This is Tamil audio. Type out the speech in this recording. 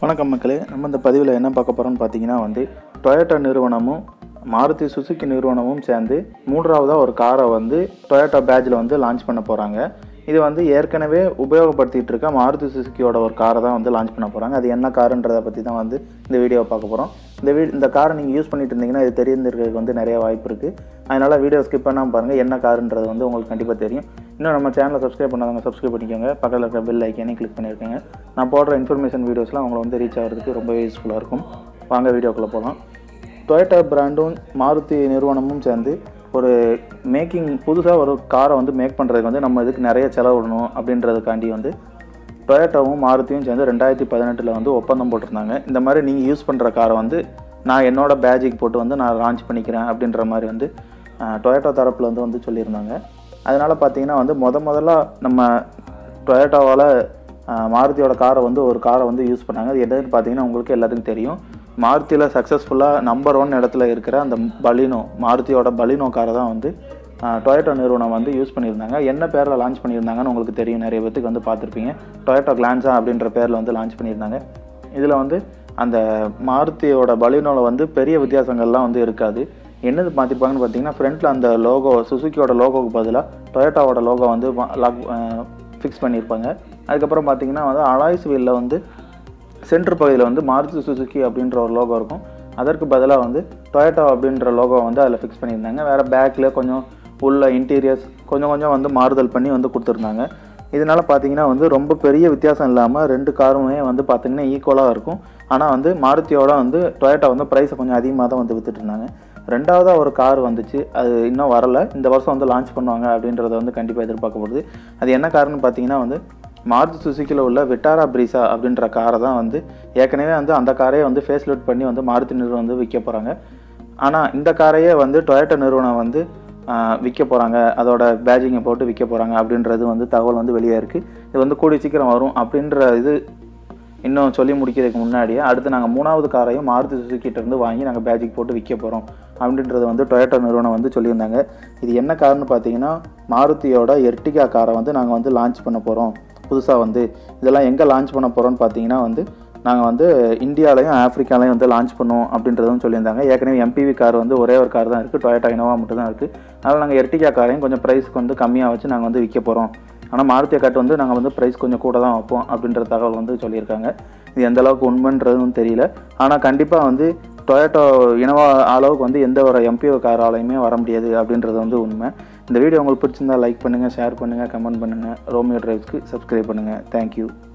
வணக்கம் மக்களே நம்ம இந்த பதிவில் என்ன பார்க்க போகிறோம்னு பார்த்தீங்கன்னா வந்து டொயோட்டா நிறுவனமும் மாருதி சுசுகி நிறுவனமும் சேர்ந்து மூன்றாவதாக ஒரு காரை வந்து டொயோட்டா பேட்ஜில் வந்து லான்ச் பண்ண போகிறாங்க இது வந்து ஏற்கனவே உபயோகப்படுத்திட்டு இருக்க மாருதி சுசுக்கியோட ஒரு காரை தான் வந்து லான்ச் பண்ண போகிறாங்க அது என்ன காருன்றதை பற்றி தான் வந்து இந்த வீடியோவை பார்க்க போகிறோம் இந்த வீ இந்த காரை நீங்கள் யூஸ் பண்ணிட்டு இருந்தீங்கன்னா இது தெரிஞ்சிருக்கிறதுக்கு வந்து நிறைய வாய்ப்பு இருக்குது அதனால் வீடியோ ஸ்கிப் பண்ணாமல் பாருங்கள் என்ன காருன்றது வந்து உங்களுக்கு கண்டிப்பாக தெரியும் இன்னும் நம்ம சேனலை சப்ஸ்கிரைப் பண்ணாதவங்க சப்ஸ்கிரைப் பண்ணிக்கோங்க பக்கத்தில் இருக்கிற பெல் ஐக்கானே கிளிக் பண்ணியிருக்கேங்க நான் போடுற இன்ஃபர்மேஷன் வீடியோஸ்லாம் உங்களை வந்து ரீச் ஆகிறதுக்கு ரொம்ப யூஸ்ஃபுல்லாக இருக்கும் வாங்க வீடியோக்குள்ளே போகலாம் டொயோட்டா பிராண்டும் மாருதி நிறுவனமும் சேர்ந்து ஒரு மேக்கிங் புதுசாக ஒரு காரை வந்து மேக் பண்ணுறதுக்கு வந்து நம்ம இதுக்கு நிறைய செலவிடணும் அப்படின்றதுக்காண்டி வந்து டொயோட்டாவும் மாருதியும் சேர்ந்து ரெண்டாயிரத்தி பதினெட்டில் வந்து ஒப்பந்தம் போட்டிருந்தாங்க இந்த மாதிரி நீங்கள் யூஸ் பண்ணுற காரை வந்து நான் என்னோட பேஜிக் போட்டு வந்து நான் லான்ச் பண்ணிக்கிறேன் அப்படின்ற மாதிரி வந்து டொயோட்டா தரப்பில் வந்து வந்து சொல்லியிருந்தாங்க அதனால் பார்த்தீங்கன்னா வந்து முத முதல்ல நம்ம டொயோட்டாவால் மாருதியோட காரை வந்து ஒரு காரை வந்து யூஸ் பண்ணாங்க அது என்னன்னு பார்த்தீங்கன்னா உங்களுக்கு எல்லாத்துக்கும் தெரியும் மாருதியில் சக்ஸஸ்ஃபுல்லாக நம்பர் ஒன் இடத்துல இருக்கிற அந்த பலினோ மாருதியோட பலினோ காரை தான் வந்து டொயோட்டா நிறுவனம் வந்து யூஸ் பண்ணியிருந்தாங்க என்ன பேரில் லான்ச் பண்ணியிருந்தாங்கன்னு உங்களுக்கு தெரியும் நிறைய பேத்துக்கு வந்து பார்த்துருப்பீங்க டொயோட்டா கிளான்ஸா அப்படின்ற பேரில் வந்து லான்ச் பண்ணியிருந்தாங்க இதில் வந்து அந்த மாருதியோட பலினோவில் வந்து பெரிய வித்தியாசங்கள்லாம் வந்து இருக்காது என்னது மாற்றிருப்பாங்கன்னு பார்த்தீங்கன்னா ஃப்ரண்ட்டில் அந்த லோகோ சுசுக்கியோட லோகோவுக்கு பதிலாக டொயோட்டாவோட லோகோ வந்து லாக் ஃபிக்ஸ் பண்ணியிருப்பாங்க அதுக்கப்புறம் பார்த்தீங்கன்னா வந்து அலாய்ஸ் வீலில் வந்து சென்டர் பகுதியில் வந்து மாருதி சுசுக்கி அப்படின்ற ஒரு லோகோ இருக்கும் அதற்கு பதிலாக வந்து டொயோட்டா அப்படின்ற லோகோ வந்து அதில் ஃபிக்ஸ் பண்ணியிருந்தாங்க வேறு பேக்கில் கொஞ்சம் உள்ள இன்டீரியர்ஸ் கொஞ்சம் கொஞ்சம் வந்து மாறுதல் பண்ணி வந்து கொடுத்துருந்தாங்க இதனால் பார்த்தீங்கன்னா வந்து ரொம்ப பெரிய வித்தியாசம் இல்லாமல் ரெண்டு காருமே வந்து பார்த்தீங்கன்னா ஈக்குவலாக இருக்கும் ஆனால் வந்து மாருதியோட வந்து டொயோட்டா வந்து ப்ரைஸை கொஞ்சம் அதிகமாக தான் வந்து வித்துட்டு இருந்தாங்க ரெண்டாவதாக ஒரு கார் வந்துச்சு அது இன்னும் வரலை இந்த வருஷம் வந்து லான்ச் பண்ணுவாங்க அப்படின்றத வந்து கண்டிப்பாக எதிர்பார்க்கப்படுது அது என்ன காரணம்னு பார்த்தீங்கன்னா வந்து மாருதி சுசுக்கியில் உள்ள விட்டாரா பிரீசா அப்படின்ற காரை தான் வந்து ஏற்கனவே வந்து அந்த காரையே வந்து ஃபேஸ் லிஃப்ட் பண்ணி வந்து மாருதி நிறுவனம் வந்து விற்க போகிறாங்க ஆனால் இந்த காரையே வந்து டொயோட்டா நிறுவனம் வந்து விற்க போகிறாங்க அதோட பேஜிங்கை போட்டு விற்க போகிறாங்க அப்படின்றது வந்து தகவல் வந்து வெளியே இருக்குது இது வந்து கூடிய சீக்கிரம் வரும் அப்படின்ற இது இன்னும் சொல்லி முடிக்கிறதுக்கு முன்னாடியே அடுத்து நாங்கள் மூணாவது காரையும் மாருதி சுசுக்கிட்ட இருந்து வாங்கி நாங்கள் பேஜிக் போட்டு விற்க போகிறோம் அப்படின்றது வந்து டொயோட்டா நிறுவனம் வந்து சொல்லியிருந்தாங்க இது என்ன காரணம்னு பார்த்தீங்கன்னா மாருதியோட எர்டிகா காரை வந்து நாங்கள் வந்து லான்ச் பண்ண போகிறோம் புதுசாக வந்து இதெல்லாம் எங்கே லான்ச் பண்ண போகிறோம்னு பார்த்தீங்கன்னா வந்து நாங்கள் வந்து இந்தியாலையும் ஆஃப்ரிக்காலையும் வந்து லான்ச் பண்ணுவோம் அப்படின்றதும் சொல்லியிருந்தாங்க ஏற்கனவே எம்பிவி கார் வந்து ஒரே ஒரு கார் தான் இருக்குது டொயோட்டா இனோவா மட்டும் தான் இருக்குது அதனால் நாங்கள் எர்டிகா காரையும் கொஞ்சம் ப்ரைஸ்க்கு வந்து கம்மியாக வச்சு நாங்கள் வந்து விற்க போகிறோம் ஆனால் மாருதியா காட்டு வந்து நாங்கள் வந்து ப்ரைஸ் கொஞ்சம் கூட தான் வைப்போம் அப்படின்ற தகவல் வந்து சொல்லியிருக்காங்க இது எந்த அளவுக்கு உண்மைன்றதும் தெரியல ஆனால் கண்டிப்பாக வந்து டொயோட்டோ இனோவா அளவுக்கு வந்து எந்த ஒரு எம்பிஓ காராலையுமே வர முடியாது அப்படின்றது வந்து உண்மை இந்த வீடியோ உங்களுக்கு பிடிச்சிருந்தா லைக் பண்ணுங்கள் ஷேர் பண்ணுங்கள் கமெண்ட் பண்ணுங்கள் ரோமியோ டிரைவ்ஸ்க்கு சப்ஸ்கிரைப் பண்ணுங்கள் தேங்க்யூ